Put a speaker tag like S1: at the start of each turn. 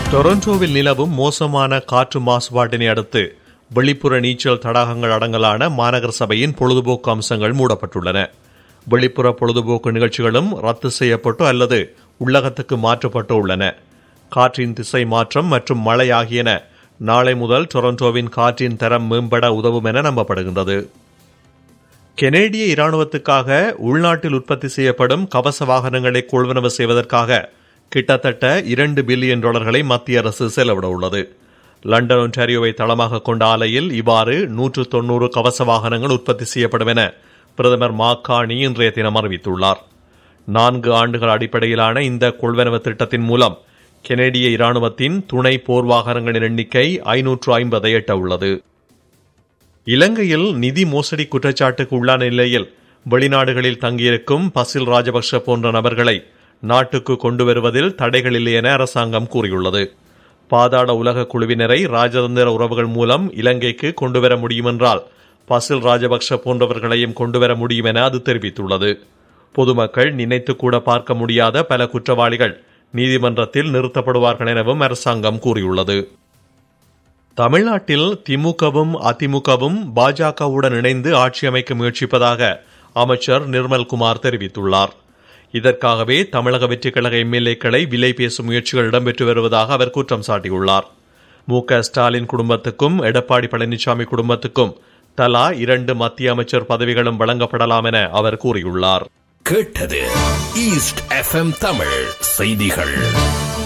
S1: டொரண்டோவில் நிலவும் மோசமான காற்று மாசுபாட்டினை அடுத்து வெளிப்புற நீச்சல் தடாகங்கள் அடங்கலான மாநகர சபையின் பொழுதுபோக்கு அம்சங்கள் மூடப்பட்டுள்ளன வெளிப்புற பொழுதுபோக்கு நிகழ்ச்சிகளும் ரத்து செய்யப்பட்டு அல்லது உள்ளகத்துக்கு மாற்றப்பட்டு உள்ளன காற்றின் திசை மாற்றம் மற்றும் மழை ஆகியன நாளை முதல் டொரண்டோவின் காற்றின் தரம் மேம்பட உதவும் என நம்பப்படுகின்றது கெனேடிய இராணுவத்துக்காக உள்நாட்டில் உற்பத்தி செய்யப்படும் கவச வாகனங்களை கொள்வனவு செய்வதற்காக கிட்டத்தட்ட இரண்டு பில்லியன் டாலர்களை மத்திய அரசு செலவிட உள்ளது லண்டன் ஒன்டாரியோவை தளமாக கொண்ட ஆலையில் இவ்வாறு நூற்று தொன்னூறு கவச வாகனங்கள் உற்பத்தி செய்யப்படும் என பிரதமர் மாக்காணி இன்றைய தினம் அறிவித்துள்ளார் நான்கு ஆண்டுகள் அடிப்படையிலான இந்த கொள்வனவு திட்டத்தின் மூலம் கெனேடிய இராணுவத்தின் துணை போர் வாகனங்களின் எண்ணிக்கை ஐநூற்று ஐம்பதை எட்ட உள்ளது இலங்கையில் நிதி மோசடி குற்றச்சாட்டுக்கு உள்ளான நிலையில் வெளிநாடுகளில் தங்கியிருக்கும் பசில் ராஜபக்ஷ போன்ற நபர்களை நாட்டுக்கு கொண்டு வருவதில் தடைகள் இல்லை என அரசாங்கம் கூறியுள்ளது பாதாள உலக குழுவினரை ராஜதந்திர உறவுகள் மூலம் இலங்கைக்கு கொண்டுவர முடியுமென்றால் பசில் ராஜபக்ஷ போன்றவர்களையும் கொண்டுவர முடியும் என அது தெரிவித்துள்ளது பொதுமக்கள் நினைத்து கூட பார்க்க முடியாத பல குற்றவாளிகள் நீதிமன்றத்தில் நிறுத்தப்படுவார்கள் எனவும் அரசாங்கம் கூறியுள்ளது தமிழ்நாட்டில் திமுகவும் அதிமுகவும் பாஜகவுடன் இணைந்து ஆட்சி அமைக்க முயற்சிப்பதாக அமைச்சர் நிர்மல்குமார் தெரிவித்துள்ளார் இதற்காகவே தமிழக வெற்றிக் கழக எம்எல்ஏக்களை விலை பேசும் முயற்சிகள் இடம்பெற்று வருவதாக அவர் குற்றம் சாட்டியுள்ளார் மு க ஸ்டாலின் குடும்பத்துக்கும் எடப்பாடி பழனிசாமி குடும்பத்துக்கும் தலா இரண்டு மத்திய அமைச்சர் பதவிகளும் வழங்கப்படலாம் என அவர் கூறியுள்ளார்
S2: கேட்டது ஈஸ்ட் எஃப்எம் தமிழ் செய்திகள்